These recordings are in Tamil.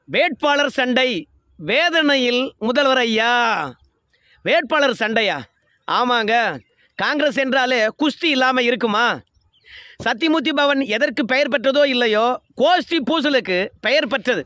வேட்பாளர் சண்டை வேதனையில் முதல்வர் ஐயா வேட்பாளர் சண்டையா ஆமாங்க காங்கிரஸ் என்றாலே குஸ்தி இல்லாமல் இருக்குமா சத்தியமூர்த்தி பவன் எதற்கு பெயர் பெற்றதோ இல்லையோ கோஷ்டி பூசலுக்கு பெயர் பெற்றது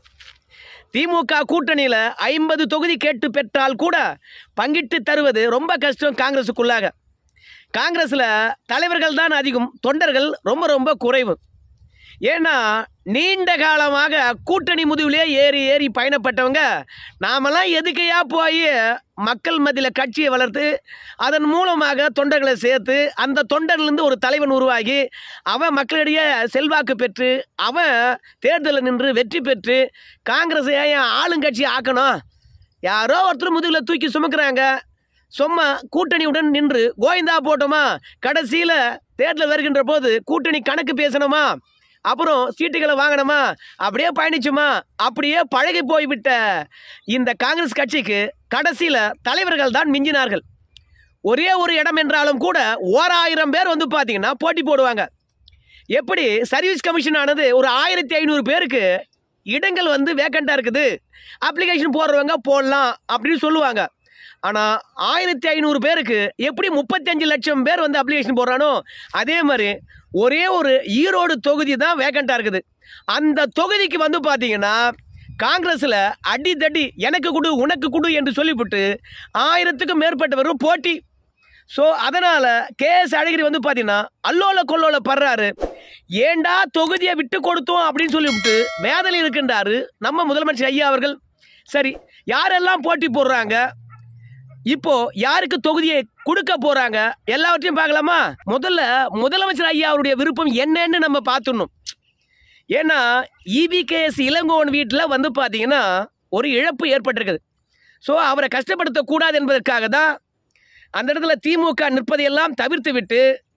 திமுக கூட்டணியில் ஐம்பது தொகுதி கேட்டு பெற்றால் கூட பங்கிட்டு தருவது ரொம்ப கஷ்டம் காங்கிரஸுக்குள்ளாக காங்கிரஸில் தலைவர்கள் தான் அதிகம் தொண்டர்கள் ரொம்ப ரொம்ப குறைவு ஏன்னா நீண்ட காலமாக கூட்டணி முதுவிலே ஏறி ஏறி பயணப்பட்டவங்க நாமெல்லாம் எதுக்கையா போய் மக்கள் மத்தியில் கட்சியை வளர்த்து அதன் மூலமாக தொண்டர்களை சேர்த்து அந்த தொண்டர்லேருந்து ஒரு தலைவன் உருவாகி அவன் மக்களிடையே செல்வாக்கு பெற்று அவன் தேர்தலில் நின்று வெற்றி பெற்று காங்கிரஸை ஏன் ஆளுங்கட்சி ஆக்கணும் யாரோ ஒருத்தர் முதுகில் தூக்கி சுமக்குறாங்க சும்மா கூட்டணியுடன் நின்று கோவிந்தா போட்டோமா கடைசியில் தேர்தல் வருகின்ற போது கூட்டணி கணக்கு பேசணுமா அப்புறம் சீட்டுகளை வாங்கணுமா அப்படியே பயணிச்சுமா அப்படியே பழகி போய்விட்ட இந்த காங்கிரஸ் கட்சிக்கு கடைசியில் தலைவர்கள் தான் மிஞ்சினார்கள் ஒரே ஒரு இடம் என்றாலும் கூட ஓராயிரம் பேர் வந்து பார்த்தீங்கன்னா போட்டி போடுவாங்க எப்படி சர்வீஸ் கமிஷன் ஆனது ஒரு ஆயிரத்தி ஐநூறு பேருக்கு இடங்கள் வந்து வேக்கண்ட்டாக இருக்குது அப்ளிகேஷன் போடுறவங்க போடலாம் அப்படின்னு சொல்லுவாங்க ஆனால் ஆயிரத்தி ஐநூறு பேருக்கு எப்படி முப்பத்தஞ்சு லட்சம் பேர் வந்து அப்ளிகேஷன் போடுறானோ அதே மாதிரி ஒரே ஒரு ஈரோடு தொகுதி தான் வேக்கண்ட்டாக இருக்குது அந்த தொகுதிக்கு வந்து பார்த்தீங்கன்னா காங்கிரஸில் அடிதடி எனக்கு கொடு உனக்கு கொடு என்று சொல்லிவிட்டு ஆயிரத்துக்கும் மேற்பட்டவரும் போட்டி ஸோ அதனால் கேஎஸ் அழகிரி வந்து பார்த்தீங்கன்னா அல்லோல கொல்லோல படுறாரு ஏண்டா தொகுதியை விட்டு கொடுத்தோம் அப்படின்னு சொல்லிவிட்டு வேதனை இருக்கின்றாரு நம்ம முதலமைச்சர் ஐயா அவர்கள் சரி யாரெல்லாம் போட்டி போடுறாங்க இப்போ யாருக்கு தொகுதியை கொடுக்க போறாங்க எல்லாவற்றையும் பார்க்கலாமா முதல்ல முதலமைச்சர் ஐயா அவருடைய விருப்பம் என்னன்னு நம்ம பார்த்துடணும் ஏன்னா இபிகேஎஸ் இளங்கோவன் வீட்டில் வந்து பார்த்தீங்கன்னா ஒரு இழப்பு ஏற்பட்டிருக்குது ஸோ அவரை கஷ்டப்படுத்தக்கூடாது என்பதற்காக தான் அந்த இடத்துல திமுக நிற்பதையெல்லாம் தவிர்த்து விட்டு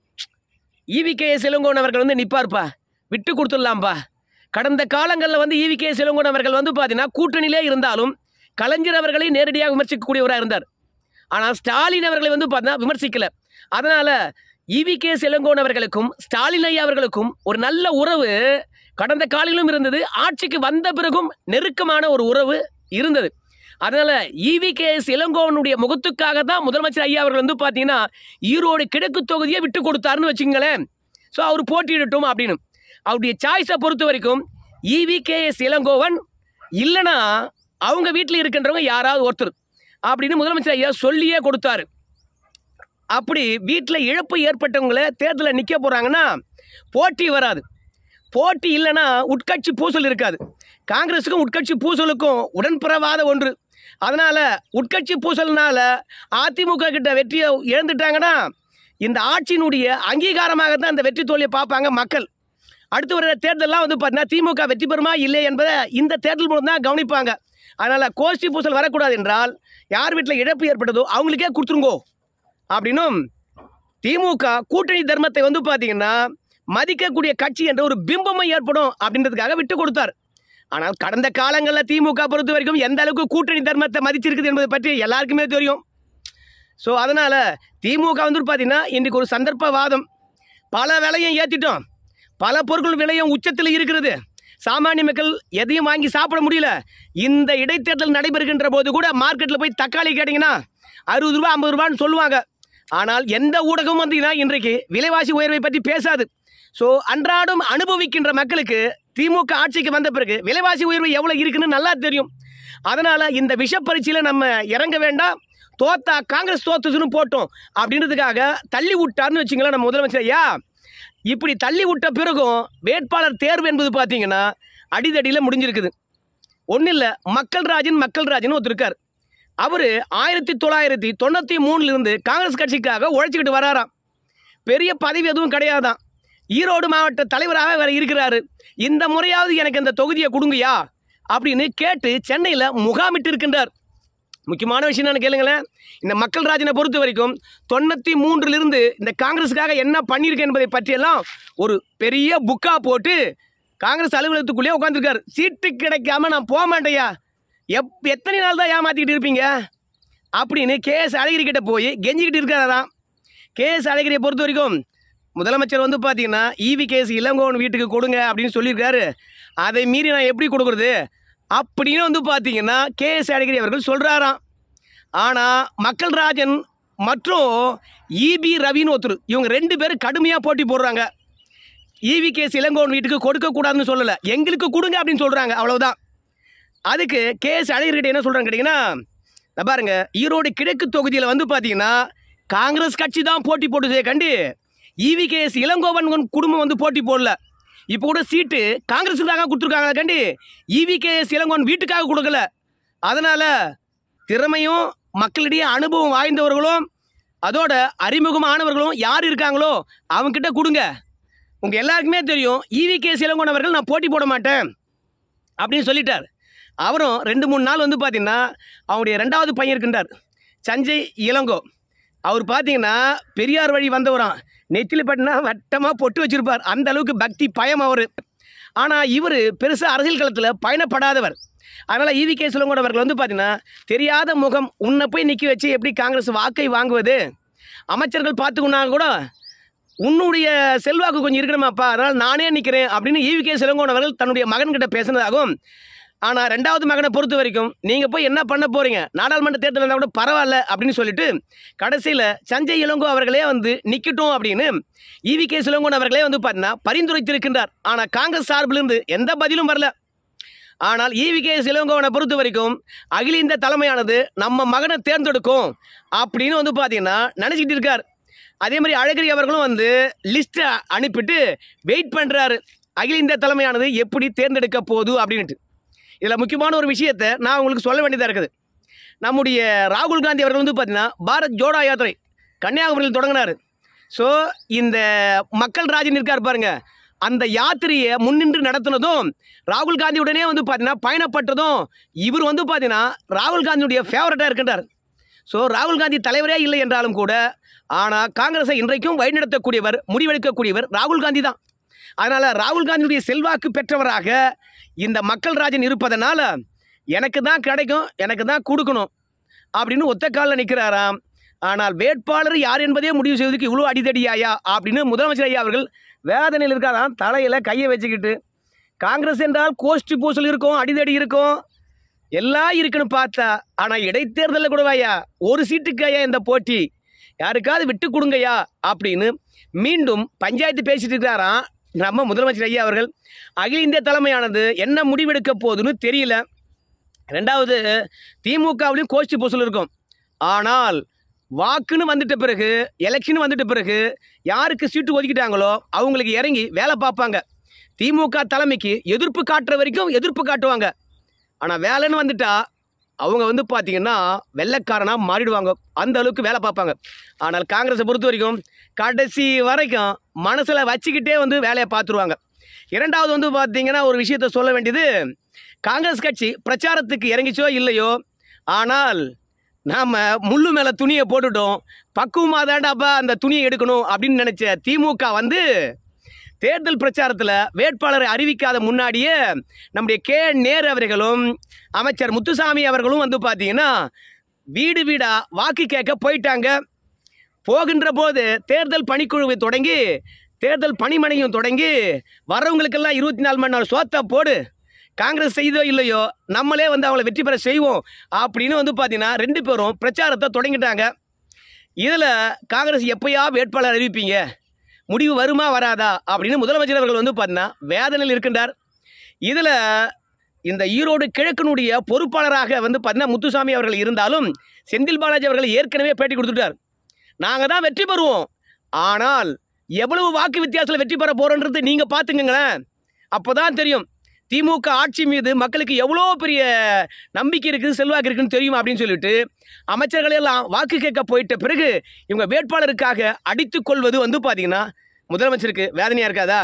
இவிகேஎஸ் இளங்கோவன் அவர்கள் வந்து நிற்பார்ப்பா விட்டு கொடுத்துடலாம்ப்பா கடந்த காலங்களில் வந்து இவிகேஎஸ் இளங்கோவன் அவர்கள் வந்து பார்த்தீங்கன்னா கூட்டணியிலே இருந்தாலும் கலைஞர் அவர்களை நேரடியாக விமர்சிக்கக்கூடியவராக இருந்தார் ஆனால் ஸ்டாலின் அவர்களை வந்து பார்த்தீங்கன்னா விமர்சிக்கல அதனால் இவிகேஎஸ் இளங்கோவன் அவர்களுக்கும் ஸ்டாலின் ஐயா அவர்களுக்கும் ஒரு நல்ல உறவு கடந்த காலையிலும் இருந்தது ஆட்சிக்கு வந்த பிறகும் நெருக்கமான ஒரு உறவு இருந்தது அதனால இவிகேஎஸ் இளங்கோவனுடைய முகத்துக்காக தான் முதலமைச்சர் ஐயா அவர்கள் வந்து பார்த்தீங்கன்னா ஈரோடு கிழக்கு தொகுதியை விட்டு கொடுத்தாருன்னு வச்சுங்களேன் ஸோ அவர் போட்டியிடட்டும் அப்படின்னு அவருடைய சாய்ஸை பொறுத்த வரைக்கும் இவிகேஎஸ் இளங்கோவன் இல்லைன்னா அவங்க வீட்டில் இருக்கின்றவங்க யாராவது ஒருத்தர் அப்படின்னு முதலமைச்சர் ஐயா சொல்லியே கொடுத்தாரு அப்படி வீட்டில் இழப்பு ஏற்பட்டவங்கள தேர்தலில் நிற்க போகிறாங்கன்னா போட்டி வராது போட்டி இல்லைன்னா உட்கட்சி பூசல் இருக்காது காங்கிரஸுக்கும் உட்கட்சி பூசலுக்கும் உடன்பிறவாத ஒன்று அதனால் உட்கட்சி பூசல்னால அதிமுக கிட்ட வெற்றியை இழந்துட்டாங்கன்னா இந்த ஆட்சியினுடைய அங்கீகாரமாக தான் இந்த வெற்றி தோல்வியை பார்ப்பாங்க மக்கள் அடுத்து வர தேர்தலெலாம் வந்து பார்த்தீங்கன்னா திமுக வெற்றி பெறுமா இல்லை என்பதை இந்த தேர்தல் மூலம் தான் கவனிப்பாங்க அதனால் கோஷ்டி பூசல் வரக்கூடாது என்றால் யார் வீட்டில் இழப்பு ஏற்பட்டதோ அவங்களுக்கே கொடுத்துருங்கோ அப்படின்னும் திமுக கூட்டணி தர்மத்தை வந்து பார்த்தீங்கன்னா மதிக்கக்கூடிய கட்சி என்ற ஒரு பிம்பமும் ஏற்படும் அப்படின்றதுக்காக விட்டு கொடுத்தார் ஆனால் கடந்த காலங்களில் திமுக பொறுத்த வரைக்கும் எந்த அளவுக்கு கூட்டணி தர்மத்தை மதிச்சிருக்குது என்பதை பற்றி எல்லாருக்குமே தெரியும் ஸோ அதனால் திமுக வந்து பார்த்தீங்கன்னா இன்றைக்கு ஒரு சந்தர்ப்பவாதம் பல விலையும் ஏற்றிட்டோம் பல பொருட்கள் விலையும் உச்சத்தில் இருக்கிறது சாமானிய மக்கள் எதையும் வாங்கி சாப்பிட முடியல இந்த இடைத்தேர்தல் நடைபெறுகின்ற போது கூட மார்க்கெட்டில் போய் தக்காளி கேட்டிங்கன்னா அறுபது ரூபா ஐம்பது ரூபான்னு சொல்லுவாங்க ஆனால் எந்த ஊடகமும் வந்தீங்கன்னா இன்றைக்கு விலைவாசி உயர்வை பற்றி பேசாது ஸோ அன்றாடம் அனுபவிக்கின்ற மக்களுக்கு திமுக ஆட்சிக்கு வந்த பிறகு விலைவாசி உயர்வு எவ்வளோ இருக்குன்னு நல்லா தெரியும் அதனால் இந்த விஷ பரீட்சையில் நம்ம இறங்க வேண்டாம் தோத்தா காங்கிரஸ் தோத்துச்சுன்னு போட்டோம் அப்படின்றதுக்காக தள்ளி விட்டார்னு வச்சுங்களேன் நம்ம முதலமைச்சர் ஐயா இப்படி தள்ளி விட்ட பிறகும் வேட்பாளர் தேர்வு என்பது பார்த்தீங்கன்னா அடிதடியில் முடிஞ்சிருக்குது ஒன்றும் இல்லை மக்கள் ராஜன் மக்கள் ராஜன் ஒருத்தர் இருக்கார் அவர் ஆயிரத்தி தொள்ளாயிரத்தி தொண்ணூற்றி மூணுலேருந்து காங்கிரஸ் கட்சிக்காக உழைச்சிக்கிட்டு வராராம் பெரிய பதவி எதுவும் கிடையாதான் ஈரோடு மாவட்ட தலைவராக வேற இருக்கிறாரு இந்த முறையாவது எனக்கு இந்த தொகுதியை கொடுங்கயா அப்படின்னு கேட்டு சென்னையில் முகாமிட்டு இருக்கின்றார் முக்கியமான விஷயம் என்ன கேளுங்களேன் இந்த மக்கள் ராஜனை பொறுத்த வரைக்கும் தொண்ணூற்றி மூன்றிலிருந்து இந்த காங்கிரஸுக்காக என்ன பண்ணியிருக்கேன் என்பதை பற்றியெல்லாம் ஒரு பெரிய புக்காக போட்டு காங்கிரஸ் அலுவலகத்துக்குள்ளேயே உட்காந்துருக்காரு சீட்டு கிடைக்காம நான் போக மாட்டேயா எப் எத்தனை நாள் தான் ஏமாற்றிக்கிட்டு இருப்பீங்க அப்படின்னு கேஎஸ் அழகிரி கிட்ட போய் கெஞ்சிக்கிட்டு இருக்காராம் கேஎஸ் அழகிரியை பொறுத்த வரைக்கும் முதலமைச்சர் வந்து பார்த்தீங்கன்னா ஈவி கேஸ் இளங்கோவன் வீட்டுக்கு கொடுங்க அப்படின்னு சொல்லியிருக்காரு அதை மீறி நான் எப்படி கொடுக்குறது அப்படின்னு வந்து பார்த்தீங்கன்னா கே எஸ் அழகிரி அவர்கள் சொல்கிறாராம் ஆனால் மக்கள் ராஜன் மற்றும் இபி ரவின்னு ஒருத்தர் இவங்க ரெண்டு பேரும் கடுமையாக போட்டி போடுறாங்க ஈவி கேஸ் இளங்கோவன் வீட்டுக்கு கொடுக்கக்கூடாதுன்னு சொல்லலை எங்களுக்கு கொடுங்க அப்படின்னு சொல்கிறாங்க அவ்வளவுதான் அதுக்கு கேஎஸ் அழகிரிகிட்ட என்ன சொல்கிறாங்க கேட்டிங்கன்னா இந்த பாருங்க ஈரோடு கிழக்கு தொகுதியில் வந்து பார்த்தீங்கன்னா காங்கிரஸ் கட்சி தான் போட்டி போட்டுதே கண்டு ஈவி கேஎஸ் இளங்கோவன் உன் குடும்பம் வந்து போட்டி போடல இப்போ கூட சீட்டு காங்கிரஸுக்காக கொடுத்துருக்காங்க கண்டு ஈவி கேஎஸ் இளங்கோவன் வீட்டுக்காக கொடுக்கல அதனால் திறமையும் மக்களிடையே அனுபவம் வாய்ந்தவர்களும் அதோட அறிமுகமானவர்களும் யார் இருக்காங்களோ அவங்ககிட்ட கொடுங்க உங்கள் எல்லாருக்குமே தெரியும் ஈவி கே இளங்கோவன் அவர்கள் நான் போட்டி போட மாட்டேன் அப்படின்னு சொல்லிட்டார் அவரும் ரெண்டு மூணு நாள் வந்து பார்த்தீங்கன்னா அவருடைய ரெண்டாவது பையன் இருக்கின்றார் சஞ்சய் இளங்கோ அவர் பார்த்தீங்கன்னா பெரியார் வழி வந்தவராம் நெத்தியில் பட்டினா வட்டமாக பொட்டு வச்சிருப்பார் அந்த அளவுக்கு பக்தி பயம் அவர் ஆனால் இவர் பெருசாக அரசியல் களத்தில் பயணப்படாதவர் அதனால் ஈவி கே சிலங்கோட அவர்கள் வந்து பார்த்தீங்கன்னா தெரியாத முகம் உன்னை போய் நிற்க வச்சு எப்படி காங்கிரஸ் வாக்கை வாங்குவது அமைச்சர்கள் பார்த்துக்குன்னா கூட உன்னுடைய செல்வாக்கு கொஞ்சம் இருக்கணுமாப்பா அதனால் நானே நிற்கிறேன் அப்படின்னு ஈவி கே சிலங்கோன் அவர்கள் தன்னுடைய மகன்கிட்ட பேசினதாகும் ஆனால் ரெண்டாவது மகனை பொறுத்த வரைக்கும் நீங்கள் போய் என்ன பண்ண போகிறீங்க நாடாளுமன்ற தேர்தல் இருந்தால் கூட பரவாயில்ல அப்படின்னு சொல்லிட்டு கடைசியில் சஞ்சய் இளங்கோ அவர்களே வந்து நிற்கட்டும் அப்படின்னு ஈவி கே சிலங்கோன் அவர்களே வந்து பார்த்தீங்கன்னா பரிந்துரைத்திருக்கின்றார் ஆனால் காங்கிரஸ் சார்பிலிருந்து எந்த பதிலும் வரல ஆனால் ஈவி கே இளங்கோவனை பொறுத்த வரைக்கும் அகில இந்த தலைமையானது நம்ம மகனை தேர்ந்தெடுக்கும் அப்படின்னு வந்து பார்த்தீங்கன்னா நினச்சிக்கிட்டு இருக்கார் அதே மாதிரி அழகிரி அவர்களும் வந்து லிஸ்ட்டை அனுப்பிட்டு வெயிட் பண்ணுறாரு அகில இந்த தலைமையானது எப்படி தேர்ந்தெடுக்க போகுது அப்படின்ட்டு இதில் முக்கியமான ஒரு விஷயத்தை நான் உங்களுக்கு சொல்ல வேண்டியதாக இருக்குது நம்முடைய ராகுல் காந்தி அவர்கள் வந்து பார்த்தீங்கன்னா பாரத் ஜோடா யாத்திரை கன்னியாகுமரியில் தொடங்கினார் ஸோ இந்த மக்கள் ராஜன் இருக்கார் பாருங்க அந்த யாத்திரையை முன்னின்று நடத்தினதும் ராகுல் காந்தியுடனே வந்து பார்த்தீங்கன்னா பயணப்பட்டதும் இவர் வந்து பார்த்தீங்கன்னா ராகுல் காந்தியுடைய ஃபேவரட்டாக இருக்கின்றார் ஸோ ராகுல் காந்தி தலைவரே இல்லை என்றாலும் கூட ஆனால் காங்கிரஸை இன்றைக்கும் வழிநடத்தக்கூடியவர் முடிவெடுக்கக்கூடியவர் ராகுல் காந்தி தான் அதனால் ராகுல் காந்தியுடைய செல்வாக்கு பெற்றவராக இந்த மக்கள் ராஜன் இருப்பதனால எனக்கு தான் கிடைக்கும் எனக்கு தான் கொடுக்கணும் அப்படின்னு ஒத்த காலில் நிற்கிறாராம் ஆனால் வேட்பாளர் யார் என்பதே முடிவு செய்வதற்கு இவ்வளோ அடிதடியாயா அப்படின்னு முதலமைச்சர் ஐயா அவர்கள் வேதனையில் இருக்காராம் தலையில் கையை வச்சுக்கிட்டு காங்கிரஸ் என்றால் கோஷ்டி பூசல் இருக்கும் அடிதடி இருக்கும் எல்லாம் இருக்குன்னு பார்த்தா ஆனால் இடைத்தேர்தலில் கூடவாயா ஒரு சீட்டுக்கு ஐயா இந்த போட்டி யாருக்காவது விட்டு கொடுங்கய்யா அப்படின்னு மீண்டும் பஞ்சாயத்து பேசிட்டு இருக்கிறாராம் நம்ம முதலமைச்சர் ஐயா அவர்கள் அகில இந்திய தலைமையானது என்ன முடிவெடுக்க போகுதுன்னு தெரியல ரெண்டாவது திமுகவிலையும் கோஷ்டி பூசல் இருக்கும் ஆனால் வாக்குன்னு வந்துட்ட பிறகு எலெக்ஷன் வந்துட்ட பிறகு யாருக்கு சீட்டு ஒதுக்கிட்டாங்களோ அவங்களுக்கு இறங்கி வேலை பார்ப்பாங்க திமுக தலைமைக்கு எதிர்ப்பு காட்டுற வரைக்கும் எதிர்ப்பு காட்டுவாங்க ஆனால் வேலைன்னு வந்துட்டா அவங்க வந்து பார்த்தீங்கன்னா வெள்ளைக்காரனாக மாறிடுவாங்க அந்த அளவுக்கு வேலை பார்ப்பாங்க ஆனால் காங்கிரஸை பொறுத்த வரைக்கும் கடைசி வரைக்கும் மனசில் வச்சுக்கிட்டே வந்து வேலையை பார்த்துருவாங்க இரண்டாவது வந்து பார்த்தீங்கன்னா ஒரு விஷயத்த சொல்ல வேண்டியது காங்கிரஸ் கட்சி பிரச்சாரத்துக்கு இறங்கிச்சோ இல்லையோ ஆனால் நாம் முள்ளு மேலே துணியை போட்டுட்டோம் பக்குவமாக தாண்டாப்பா அந்த துணியை எடுக்கணும் அப்படின்னு நினச்ச திமுக வந்து தேர்தல் பிரச்சாரத்தில் வேட்பாளரை அறிவிக்காத முன்னாடியே நம்முடைய கே நேரு அவர்களும் அமைச்சர் முத்துசாமி அவர்களும் வந்து பார்த்தீங்கன்னா வீடு வீடாக வாக்கு கேட்க போயிட்டாங்க போகின்ற போது தேர்தல் பணிக்குழுவை தொடங்கி தேர்தல் பணிமனையும் தொடங்கி வர்றவங்களுக்கெல்லாம் இருபத்தி நாலு மணி நேரம் சோத்தை போடு காங்கிரஸ் செய்தோ இல்லையோ நம்மளே வந்து அவங்கள வெற்றி பெற செய்வோம் அப்படின்னு வந்து பார்த்தீங்கன்னா ரெண்டு பேரும் பிரச்சாரத்தை தொடங்கிட்டாங்க இதில் காங்கிரஸ் எப்பயா வேட்பாளர் அறிவிப்பீங்க முடிவு வருமா வராதா அப்படின்னு முதலமைச்சர் அவர்கள் வந்து பார்த்தீங்கன்னா வேதனையில் இருக்கின்றார் இதில் இந்த ஈரோடு கிழக்கினுடைய பொறுப்பாளராக வந்து பார்த்தீங்கன்னா முத்துசாமி அவர்கள் இருந்தாலும் செந்தில் பாலாஜி அவர்கள் ஏற்கனவே பேட்டி கொடுத்துட்டார் நாங்கள் தான் வெற்றி பெறுவோம் ஆனால் எவ்வளவு வாக்கு வித்தியாசத்தில் வெற்றி பெற போகிறோன்றது நீங்கள் பார்த்துக்கங்களேன் அப்போ தான் தெரியும் திமுக ஆட்சி மீது மக்களுக்கு எவ்வளோ பெரிய நம்பிக்கை இருக்குது செல்வாக்கு இருக்குன்னு தெரியும் அப்படின்னு சொல்லிட்டு அமைச்சர்கள் எல்லாம் வாக்கு கேட்க போயிட்ட பிறகு இவங்க வேட்பாளருக்காக அடித்துக் கொள்வது வந்து பார்த்தீங்கன்னா முதலமைச்சருக்கு வேதனையாக இருக்காதா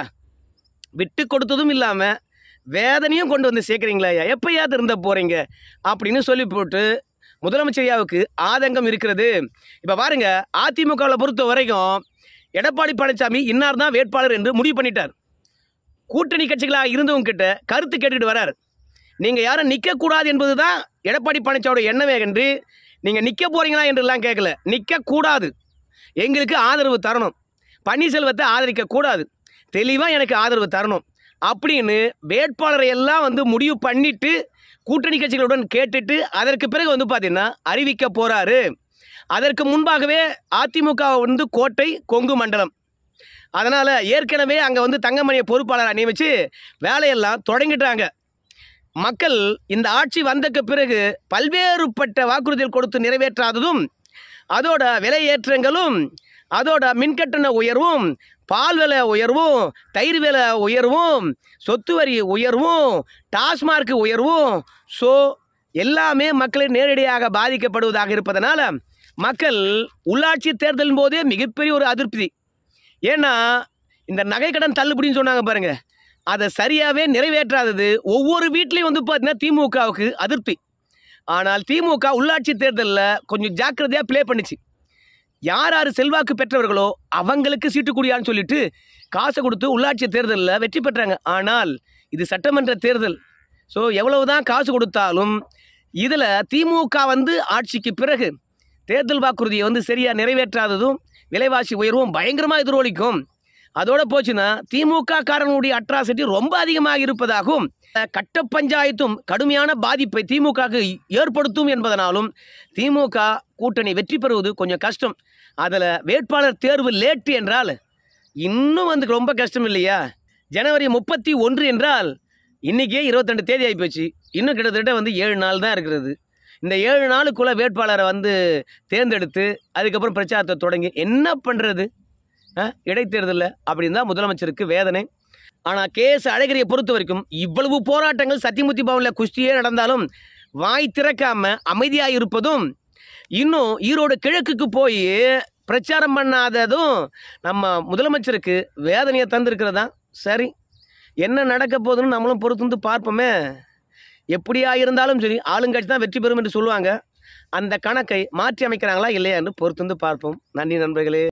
விட்டு கொடுத்ததும் இல்லாமல் வேதனையும் கொண்டு வந்து சேர்க்குறீங்களா எப்பயாவது இருந்த போகிறீங்க அப்படின்னு சொல்லி போட்டு முதலமைச்சர் ஐயாவுக்கு ஆதங்கம் இருக்கிறது இப்போ பாருங்க அதிமுகவில் பொறுத்த வரைக்கும் எடப்பாடி பழனிசாமி இன்னார் தான் வேட்பாளர் என்று முடிவு பண்ணிட்டார் கூட்டணி கட்சிகளாக இருந்தவங்க கிட்ட கருத்து கேட்டுக்கிட்டு வரார் நீங்கள் யாரும் நிற்கக்கூடாது என்பது தான் எடப்பாடி பழனிசாமியோட எண்ணமே என்று நீங்கள் நிற்க போகிறீங்களா என்றெல்லாம் கேட்கல நிற்கக்கூடாது எங்களுக்கு ஆதரவு தரணும் பன்னீர்செல்வத்தை ஆதரிக்கக்கூடாது தெளிவாக எனக்கு ஆதரவு தரணும் அப்படின்னு வேட்பாளரை எல்லாம் வந்து முடிவு பண்ணிட்டு கூட்டணி கட்சிகளுடன் கேட்டுட்டு அதற்கு பிறகு வந்து பார்த்தீங்கன்னா அறிவிக்க போறாரு அதற்கு முன்பாகவே அதிமுக வந்து கோட்டை கொங்கு மண்டலம் அதனால் ஏற்கனவே அங்கே வந்து தங்கமணியை பொறுப்பாளராக நியமித்து வேலையெல்லாம் தொடங்கிட்டாங்க மக்கள் இந்த ஆட்சி வந்தக்கு பிறகு பல்வேறுபட்ட வாக்குறுதிகள் கொடுத்து நிறைவேற்றாததும் அதோட விலை ஏற்றங்களும் அதோட மின்கட்டண உயர்வும் பால் விலை உயர்வும் தயிர் விலை உயர்வும் சொத்து வரி உயர்வும் டாஸ்மார்க் உயர்வும் ஸோ எல்லாமே மக்களை நேரடியாக பாதிக்கப்படுவதாக இருப்பதனால மக்கள் உள்ளாட்சி தேர்தலின் போதே மிகப்பெரிய ஒரு அதிருப்தி ஏன்னா இந்த நகைக்கடன் தள்ளுபடின்னு சொன்னாங்க பாருங்க அதை சரியாகவே நிறைவேற்றாதது ஒவ்வொரு வீட்லேயும் வந்து பார்த்தீங்கன்னா திமுகவுக்கு அதிருப்தி ஆனால் திமுக உள்ளாட்சி தேர்தலில் கொஞ்சம் ஜாக்கிரதையாக ப்ளே பண்ணுச்சு யார் யார் செல்வாக்கு பெற்றவர்களோ அவங்களுக்கு சீட்டு குடியான்னு சொல்லிட்டு காசை கொடுத்து உள்ளாட்சி தேர்தலில் வெற்றி பெற்றாங்க ஆனால் இது சட்டமன்ற தேர்தல் ஸோ எவ்வளவு தான் காசு கொடுத்தாலும் இதில் திமுக வந்து ஆட்சிக்கு பிறகு தேர்தல் வாக்குறுதியை வந்து சரியாக நிறைவேற்றாததும் விலைவாசி உயர்வும் பயங்கரமாக எதிரொலிக்கும் அதோட போச்சுன்னா திமுக காரனுடைய அட்ராசிட்டி ரொம்ப அதிகமாக இருப்பதாகவும் கட்ட பஞ்சாயத்தும் கடுமையான பாதிப்பை திமுகவுக்கு ஏற்படுத்தும் என்பதனாலும் திமுக கூட்டணி வெற்றி பெறுவது கொஞ்சம் கஷ்டம் அதில் வேட்பாளர் தேர்வு லேட்டு என்றால் இன்னும் வந்து ரொம்ப கஷ்டம் இல்லையா ஜனவரி முப்பத்தி ஒன்று என்றால் இன்றைக்கே இருபத்தெண்டு தேதி ஆகிப்போச்சு இன்னும் கிட்டத்தட்ட வந்து ஏழு நாள் தான் இருக்கிறது இந்த ஏழு நாளுக்குள்ளே வேட்பாளரை வந்து தேர்ந்தெடுத்து அதுக்கப்புறம் பிரச்சாரத்தை தொடங்கி என்ன பண்ணுறது இடைத்தேர்தலில் அப்படின்னு தான் முதலமைச்சருக்கு வேதனை ஆனால் கேஎஸ் அழகிரியை பொறுத்த வரைக்கும் இவ்வளவு போராட்டங்கள் சத்தியமூர்த்தி பவனில் குஸ்தியே நடந்தாலும் வாய் திறக்காம அமைதியாக இருப்பதும் இன்னும் ஈரோடு கிழக்குக்கு போய் பிரச்சாரம் பண்ணாததும் நம்ம முதலமைச்சருக்கு வேதனையை தந்திருக்கிறதா சரி என்ன நடக்க போகுதுன்னு நம்மளும் பொறுத்து வந்து பார்ப்போமே எப்படியா இருந்தாலும் சரி ஆளுங்கட்சி தான் வெற்றி பெறும் என்று சொல்லுவாங்க அந்த கணக்கை மாற்றி அமைக்கிறாங்களா இல்லையா என்று பொறுத்து வந்து பார்ப்போம் நன்றி நண்பர்களே